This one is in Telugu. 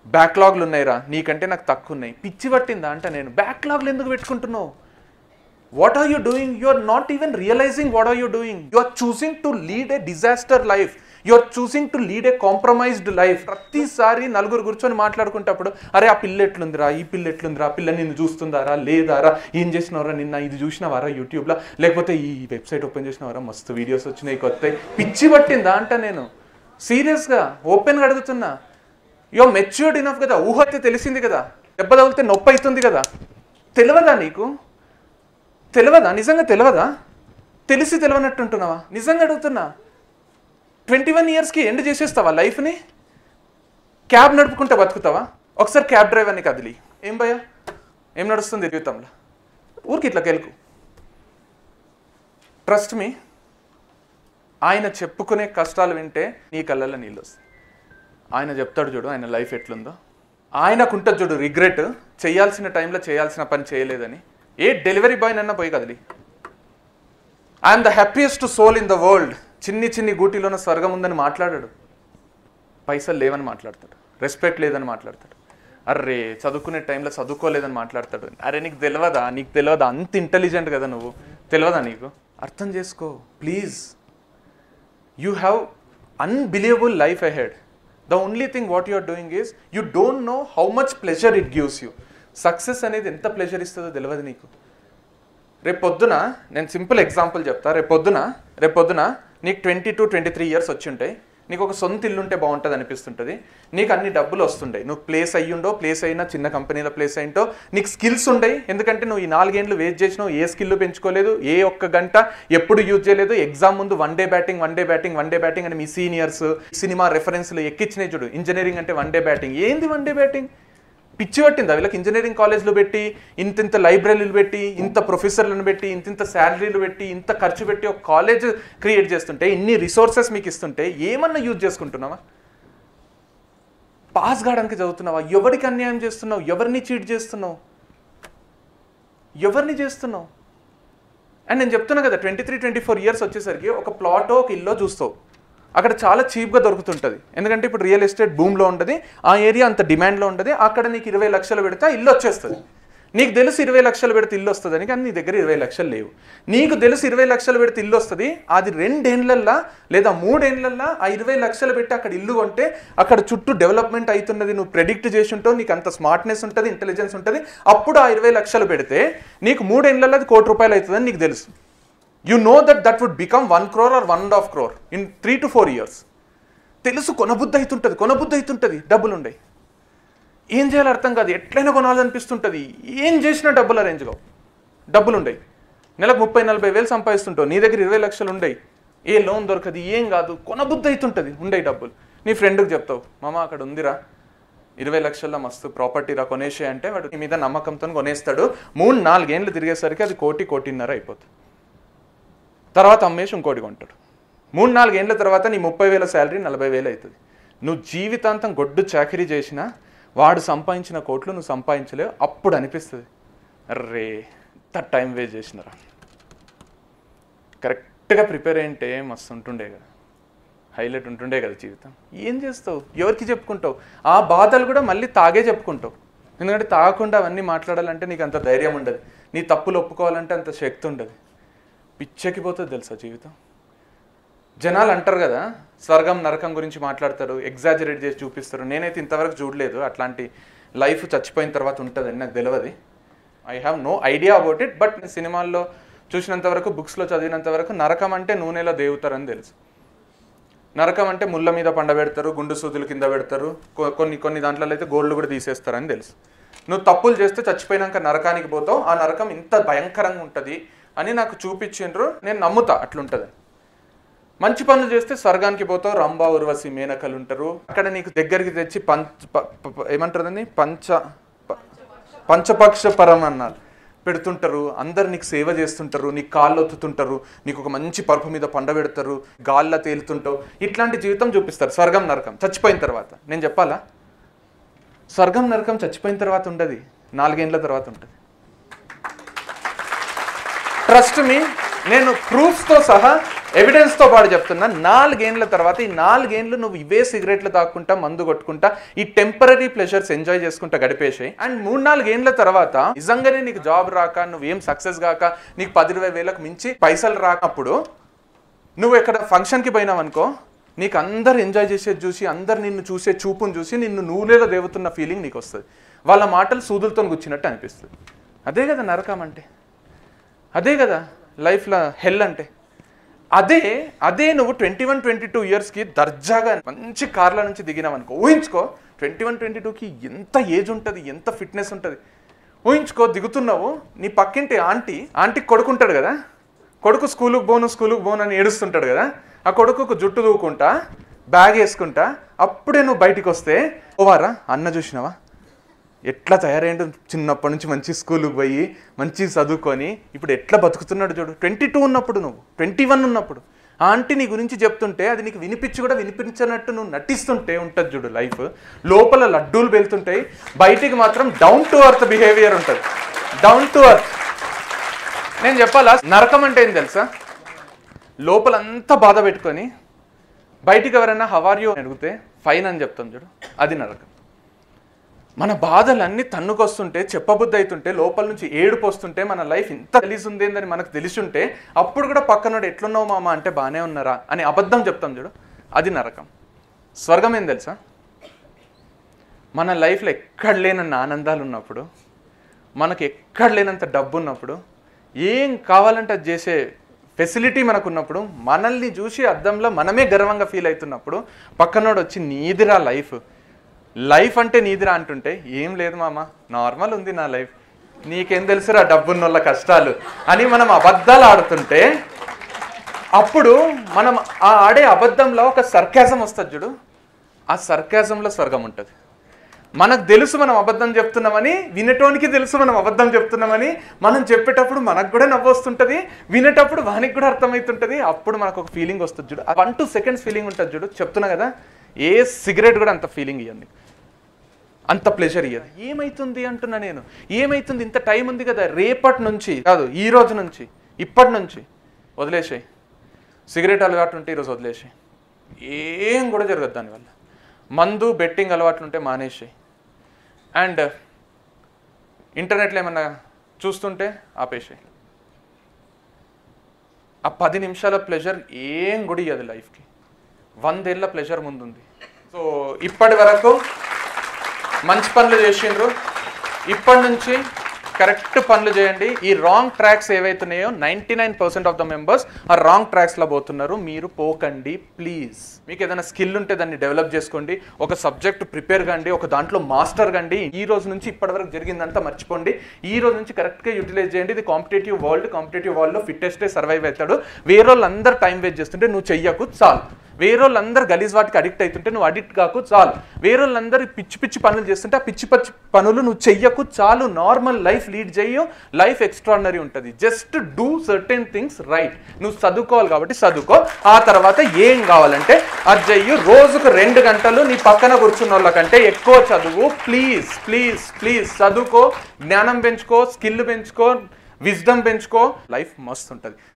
బ్యాక్లాగ్లు ఉన్నాయిరా నీకంటే నాకు తక్కువ ఉన్నాయి పిచ్చి పట్టిందా అంట నేను బ్యాక్లాగ్లు ఎందుకు పెట్టుకుంటున్నావు what are you doing you are not even realising what are you doing you are choosing to lead a disaster life you are choosing to lead a compromised life ప్రతిసారి నలుగురు కూర్చొని మాట్లాడుకుంటప్పుడు అరే ఆ పిల్ల ఎట్లుందిరా ఈ పిల్ల ఎట్లుందిరా ఆ పిల్ల నిన్ను చూస్తుందారా లేదారా ఏం చేసినవరా నిన్న ఇది చూసినవారా యూట్యూబ్లో లేకపోతే ఈ వెబ్సైట్ ఓపెన్ చేసినవారా మస్తు వీడియోస్ వచ్చినాయి కొత్త పిచ్చి పట్టిందా అంట నేను సీరియస్గా ఓపెన్గా అడుగుతున్నా యో మెచ్యూర్డ్ ఇనఫ్ కదా ఊహ అయితే తెలిసింది కదా దెబ్బ తగిలితే నొప్పి అవుతుంది కదా తెలియదా నీకు తెలియదా నిజంగా తెలియదా తెలిసి తెలియనట్టుంటున్నావా నిజంగా అడుగుతున్నా ట్వంటీ వన్ ఇయర్స్కి ఎండ్ చేసేస్తావా లైఫ్ని క్యాబ్ నడుపుకుంటే బతుకుతావా ఒకసారి క్యాబ్ డ్రైవర్ని కదిలి ఏం భయ ఏం నడుస్తుంది జీవితంలో ఊరికి ఇట్లా కెలుకు ట్రస్ట్ మీ ఆయన చెప్పుకునే కష్టాలు వింటే నీ కళ్ళల్లో నీళ్ళు వస్తాయి ఆయన చెప్తాడు చూడు ఆయన లైఫ్ ఎట్లుందో ఆయనకు ఉంటుంది చూడు రిగ్రెట్ చేయాల్సిన టైంలో చేయాల్సిన పని చేయలేదని ఏ డెలివరీ బాయ్ నన్నా పోయి కదిలి I'm the happiest soul in the world చిన్ని చిన్ని గూటిలోన స్వర్గం ఉందని మాట్లాడాడు పైసలు లేవని మాట్లాడతాడు రెస్పెక్ట్ లేదని మాట్లాడతాడు అర్రే చదువుకునే టైంలో చదువుకోలేదని మాట్లాడతాడు అరే నీకు తెలియదా నీకు తెలియదా అంత ఇంటెలిజెంట్ కదా నువ్వు తెలియదా నీకు అర్థం చేసుకో please you have unbelievable life ahead the only thing what you're doing is you don't know how much pleasure it gives you success అనేది ఎంత ప్లెజర్ ఇస్తుందో తెలియదు నీకు రేపు పొద్దున నేను సింపుల్ ఎగ్జాంపుల్ చెప్తా రేపు పొద్దున రేపు పొద్దున నీకు twenty two twenty three years వచ్చి ఉంటాయి నీకు ఒక సొంత ఇల్లు ఉంటే బాగుంటుంది అనిపిస్తుంటుంది నీకు అన్ని డబ్బులు వస్తుంటాయి నువ్వు ప్లేస్ అయ్యుండో ప్లేస్ అయినా చిన్న కంపెనీలో ప్లేస్ అయింటో నీకు స్కిల్స్ ఉండయి ఎందుకంటే నువ్వు ఈ నాలుగేండ్లు వేస్ట్ చేసినావు ఏ స్కిల్ పెంచుకోలేదు ఏ ఒక్క గంట ఎప్పుడు యూజ్ చేయలేదు ఎగ్జామ్ ముందు one day batting one day batting one day batting అని మీ సీనియర్స్ సినిమా రెఫరెన్స్లు ఎక్కించినాయి చూడు ఇంజనీరింగ్ అంటే వన్ డే బ్యాటింగ్ ఏంది వన్ డే బ్యాటింగ్ పిచ్చి పట్టిందా వీళ్ళకి ఇంజనీరింగ్ కాలేజ్లో పెట్టి ఇంత ఇంత లైబ్రరీలు పెట్టి ఇంత ప్రొఫెసర్లను పెట్టి ఇంత ఇంత శాలరీలు పెట్టి ఇంత ఖర్చు పెట్టి ఒక కాలేజ్ క్రియేట్ చేస్తుంటే ఇన్ని రిసోర్సెస్ మీకు ఇస్తుంటే ఏమన్నా యూజ్ చేసుకుంటున్నావా పాస్ కావడానికి చదువుతున్నావా ఎవరికి అన్యాయం చేస్తున్నావు ఎవరిని చీట్ చేస్తున్నావు ఎవరిని చేస్తున్నావు అండ్ నేను చెప్తున్నా కదా twenty three twenty four years వచ్చేసరికి ఒక ప్లాటో ఒక ఇల్లో చూస్తావు అక్కడ చాలా చీప్గా దొరుకుతుంటుంది ఎందుకంటే ఇప్పుడు రియల్ ఎస్టేట్ భూమిలో ఉంటుంది ఆ ఏరియా అంత డిమాండ్లో ఉంటుంది అక్కడ నీకు ఇరవై లక్షలు పెడితే ఆ ఇల్లు వచ్చేస్తుంది నీకు తెలుసు ఇరవై లక్షలు పెడితే ఇల్లు వస్తుందని కానీ నీ దగ్గర ఇరవై లక్షలు లేవు నీకు తెలుసు ఇరవై లక్షలు పెడితే ఇల్లు వస్తుంది అది రెండేండ్లల్లా లేదా మూడేండ్లల్లా ఆ ఇరవై లక్షలు పెట్టి అక్కడ ఇల్లు కొంటే అక్కడ చుట్టూ డెవలప్మెంట్ అవుతున్నది నువ్వు ప్రెడిక్ట్ చేసి ఉంటావు నీకు అంత స్మార్ట్నెస్ ఉంటుంది ఇంటెలిజెన్స్ ఉంటుంది అప్పుడు ఆ ఇరవై లక్షలు పెడితే నీకు మూడేండ్లలో అది కోటి రూపాయలు అవుతుందని నీకు తెలుసు you know that that would become one crore or one and half crore in three to four years తెలుసు కొనబుద్ధి అవుతుంటుంది కొనబుద్ధి అవుతుంటుంది డబ్బులు ఉండయి ఏం చేయాలో అర్థం కాదు ఎట్లయినా కొనాలనిపిస్తుంటుంది ఏం చేసినా డబ్బులు అరేంజ్ కావు డబ్బులు ఉండయి నెలకు ముప్పై నలభై వేలు సంపాదిస్తుంటావు నీ దగ్గర ఇరవై లక్షలు ఉండయి ఏ లోన్ దొరకదు ఏం కాదు కొనబుద్ధి అవుతుంటుంది ఉండయి డబ్బులు నీ ఫ్రెండ్కి చెప్తావు మామ అక్కడ ఉందిరా ఇరవై లక్షల మస్తు ప్రాపర్టీ రా కొనేసే అంటే వాడు నీ మీద నమ్మకంతో కొనేస్తాడు మూడు నాలుగేండ్లు తిరిగేసరికి అది కోటి కోటిన్నర అయిపోతుంది తర్వాత అమ్మేసి ఇంకోటి కొంటాడు మూడు నాలుగేండ్ల తర్వాత నీ ముప్పై వేల శాలరీ నలభై వేలు అవుతుంది నువ్వు జీవితాంతం గొడ్డు చాకరీ చేసినా వాడు సంపాదించిన కోట్లు నువ్వు సంపాదించలేవు అప్పుడు అనిపిస్తుంది అర్రే ఇంత టైం వేస్ట్ చేసినరా కరెక్ట్గా ప్రిపేర్ అయింటే మస్తు ఉంటుండే కదా హైలైట్ ఉంటుండే కదా జీవితం ఏం చేస్తావు ఎవరికి చెప్పుకుంటావు ఆ బాధలు కూడా మళ్ళీ తాగే చెప్పుకుంటావు ఎందుకంటే తాగకుండా అవన్నీ మాట్లాడాలంటే నీకు అంత ధైర్యం ఉండదు నీ తప్పులు ఒప్పుకోవాలంటే అంత శక్తి ఉండదు పిచ్చెక్కిపోతుంది తెలుసా జీవితం జనాలు అంటారు కదా స్వర్గం నరకం గురించి మాట్లాడతారు ఎగ్జాజరేట్ చేసి చూపిస్తారు నేనైతే ఇంతవరకు చూడలేదు అట్లాంటి లైఫ్ చచ్చిపోయిన తర్వాత ఉంటుందని నాకు తెలియదు I have no idea about it but సినిమాల్లో చూసినంత వరకు బుక్స్లో చదివినంత వరకు నరకం అంటే నూనెలో దేవుతారని తెలుసు నరకం అంటే ముళ్ళ మీద పండబెడతారు గుండు సూదులు కింద పెడతారు కొ- కొన్ని కొన్ని దాంట్లో అయితే గోల్డ్ కూడా తీసేస్తారని తెలుసు నువ్వు తప్పులు చేస్తే చచ్చిపోయినాక నరకానికి పోతావు ఆ నరకం ఇంత భయంకరంగా ఉంటుంది అని నాకు చూపించిండ్రు నేను నమ్ముతా అట్లుంటుందని మంచి పనులు చేస్తే స్వర్గానికి పోతావు రంభా ఉర్వశి మేనకలు ఉంటారు అక్కడ నీకు దగ్గరికి తెచ్చి పంచ ప- ప- ప- ఏమంటారు పంచ ప- పంచపక్ష పరం అన్నారు పెడుతుంటారు అందరు నీకు సేవ చేస్తుంటారు నీకు కాళ్ళు ఒత్తుతుంటారు నీకు ఒక మంచి పరుపు మీద పండబెడతారు గాల్లో తేలుతుంటావు ఇట్లాంటి జీవితం చూపిస్తారు స్వర్గం నరకం చచ్చిపోయిన తర్వాత నేను చెప్పాలా స్వర్గం నరకం చచ్చిపోయిన తర్వాత ఉండదు నాలుగేండ్ల తర్వాత ఉంటుంది ట్రస్ట్ మీ నేను ప్రూఫ్స్తో సహా ఎవిడెన్స్తో పాటు చెప్తున్నా నాలుగేండ్ల తర్వాత ఈ నాలుగేండ్లు నువ్వు ఇవే సిగరెట్లు తాక్కుంటా మందు కొట్టుకుంటా ఈ టెంపరీ ప్లెజర్స్ ఎంజాయ్ చేసుకుంటా గడిపేసాయి అండ్ మూడు నాలుగేండ్ల తర్వాత నిజంగానే నీకు జాబ్ రాక నువ్వేం సక్సెస్ కాక నీకు పది ఇరవై వేలకు మించి పైసలు రాకప్పుడు నువ్వు ఎక్కడ ఫంక్షన్కి పోయినావు అనుకో నీకు అందరు ఎంజాయ్ చేసేది చూసి అందరు నిన్ను చూసే చూపును చూసి నిన్ను నూనెలో దేవుతున్న ఫీలింగ్ నీకు వస్తుంది వాళ్ళ మాటలు సూదులతో గుచ్చినట్టు అనిపిస్తుంది అదే కదా నరకం అంటే అదే కదా లైఫ్లో హెల్ అంటే అదే అదే నువ్వు ట్వంటీ వన్ ట్వంటీ టూ ఇయర్స్కి దర్జాగా మంచి కార్ల నుంచి దిగినావు అనుకో ఊహించుకో ట్వంటీ వన్ ట్వంటీ టూకి ఎంత ఏజ్ ఉంటుంది ఎంత ఫిట్నెస్ ఉంటుంది ఊహించుకో దిగుతున్నావు నీ పక్కింటి ఆంటీ ఆంటీకి కొడుకుంటాడు కదా కొడుకు స్కూలుకు పోను స్కూలుకు పోను అని ఏడుస్తుంటాడు కదా ఆ కొడుకుకు జుట్టు దూకుంటా బ్యాగ్ వేసుకుంటా అప్పుడే నువ్వు బయటికి వస్తే ఓవారా అన్న చూసినావా ఎట్లా తయారైండు చిన్నప్పటి నుంచి మంచి స్కూల్కి పోయి మంచి చదువుకొని ఇప్పుడు ఎట్లా బతుకుతున్నాడు చూడు ట్వంటీ టూ ఉన్నప్పుడు నువ్వు ట్వంటీ వన్ ఉన్నప్పుడు ఆ ఆంటీ నీ గురించి చెప్తుంటే అది నీకు వినిపించి కూడా వినిపించినట్టు నువ్వు నటిస్తుంటే ఉంటుంది చూడు లైఫ్ లోపల లడ్డూలు వెళ్తుంటాయి బయటికి మాత్రం డౌన్ టు అర్త్ బిహేవియర్ ఉంటుంది డౌన్ టు అర్త్ నేను చెప్పాలా నరకం అంటే ఏం తెలుసా లోపలంతా బాధ పెట్టుకొని బయటికి ఎవరైనా హవార్యో అడిగితే ఫైన్ అని చెప్తాం చూడు అది నరకం మన బాధలన్నీ తన్నుకొస్తుంటే చెప్పబుద్ధి అవుతుంటే లోపల నుంచి ఏడుపు వస్తుంటే మన లైఫ్ ఇంత తెలిసి ఉందేందని మనకు తెలిసి ఉంటే అప్పుడు కూడా పక్కనోడు ఎట్లున్నావు మామ అంటే బాగానే ఉన్నారా అని అబద్ధం చెప్తాం చూడు అది నరకం స్వర్గం ఏం తెలుసా మన లైఫ్లో ఎక్కడ లేనన్న ఆనందాలు ఉన్నప్పుడు మనకు ఎక్కడ లేనంత డబ్బు ఉన్నప్పుడు ఏం కావాలంటే అది చేసే ఫెసిలిటీ మనకు ఉన్నప్పుడు మనల్ని చూసి అద్దంలో మనమే గర్వంగా ఫీల్ అవుతున్నప్పుడు పక్కనోడు వచ్చి నీదిరా లైఫ్ లైఫ్ అంటే నీదిరా అంటుంటే ఏం లేదు మామ నార్మల్ ఉంది నా లైఫ్ నీకేం తెలుసురా డబ్బున్నోళ్ళ కష్టాలు అని మనం అబద్ధాలు ఆడుతుంటే అప్పుడు మనం ఆ ఆడే అబద్ధంలో ఒక సర్కాజం వస్తుంది చూడు ఆ సర్కాజంలో స్వర్గం ఉంటుంది మనకు తెలుసు మనం అబద్ధం చెప్తున్నామని వినటోనికి తెలుసు మనం అబద్ధం చెప్తున్నామని మనం చెప్పేటప్పుడు మనకు కూడా నవ్వు వస్తుంటుంది వినేటప్పుడు వానికి కూడా అర్థమవుతుంటుంది అప్పుడు మనకు ఒక ఫీలింగ్ వస్తుంది చూడు వన్ టూ సెకండ్స్ ఫీలింగ్ ఉంటుంది చూడు చెప్తున్నా కదా ఏ సిగరెట్ కూడా అంత ఫీలింగ్ ఇవ్వండి అంత ప్లెజర్ ఇయ్యదు ఏమైతుంది అంటున్నా నేను ఏమైతుంది ఇంత టైం ఉంది కదా రేపటి నుంచి కాదు ఈ రోజు నుంచి ఇప్పటి నుంచి వదిలేసాయి సిగరెట్ అలవాటు ఉంటే ఈరోజు వదిలేసాయి ఏం కూడా జరగదు దానివల్ల మందు బెట్టింగ్ అలవాట్లు ఉంటే మానేసాయి అండ్ ఇంటర్నెట్లో ఏమన్నా చూస్తుంటే ఆపేసాయి ఆ పది నిమిషాల ప్లెజర్ ఏం కూడా ఇయ్యదు లైఫ్కి వందేళ్ల ప్లెజర్ ముందుంది సో ఇప్పటి వరకు మంచి పనులు చేసిండ్రు ఇప్పటి నుంచి కరెక్ట్ పనులు చేయండి ఈ రాంగ్ ట్రాక్స్ ఏవైతున్నాయో ninety nine percent of the members ఆ రాంగ్ ట్రాక్స్లో పోతున్నారు మీరు పోకండి ప్లీజ్ మీకు ఏదైనా స్కిల్ ఉంటే దాన్ని డెవలప్ చేసుకోండి ఒక సబ్జెక్ట్ ప్రిపేర్ కండి ఒక దాంట్లో మాస్టర్ కండి ఈ రోజు నుంచి ఇప్పటి వరకు జరిగిందంతా మర్చిపోండి ఈ రోజు నుంచి కరెక్ట్గా యూటిలైజ్ చేయండి ఇది కాంపిటేటివ్ వరల్డ్ కాంపిటేటివ్ వరల్డ్లో ఫిట్టెస్టే సర్వైవ్ అవుతాడు వేరే వాళ్ళందరూ టైం వేస్ట్ చేస్తుంటే నువ్వు చెయ్యకు చాలు వేరే వాళ్ళందరూ గలీజ్ వాటికి అడిక్ట్ అవుతుంటే నువ్వు అడిక్ట్ కాకు చాలు వేరే వాళ్ళందరూ పిచ్చి పిచ్చి పనులు చేస్తుంటే ఆ పిచ్చి పిచ్చి పనులు నువ్వు చెయ్యకు చాలు నార్మల్ లైఫ్ లీడ్ చెయ్యు లైఫ్ ఎక్స్ట్రాడినరీ ఉంటుంది just do certain things right నువ్వు చదువుకోవాలి కాబట్టి చదువుకో ఆ తర్వాత ఏం కావాలంటే అది చెయ్యు రోజుకు రెండు గంటలు నీ పక్కన కూర్చున్న వాళ్ళకంటే ఎక్కువ చదువు ప్లీజ్ ప్లీజ్ ప్లీజ్ చదువుకో జ్ఞానం పెంచుకో స్కిల్ పెంచుకో విజ్డమ్ పెంచుకో లైఫ్ మస్తు ఉంటుంది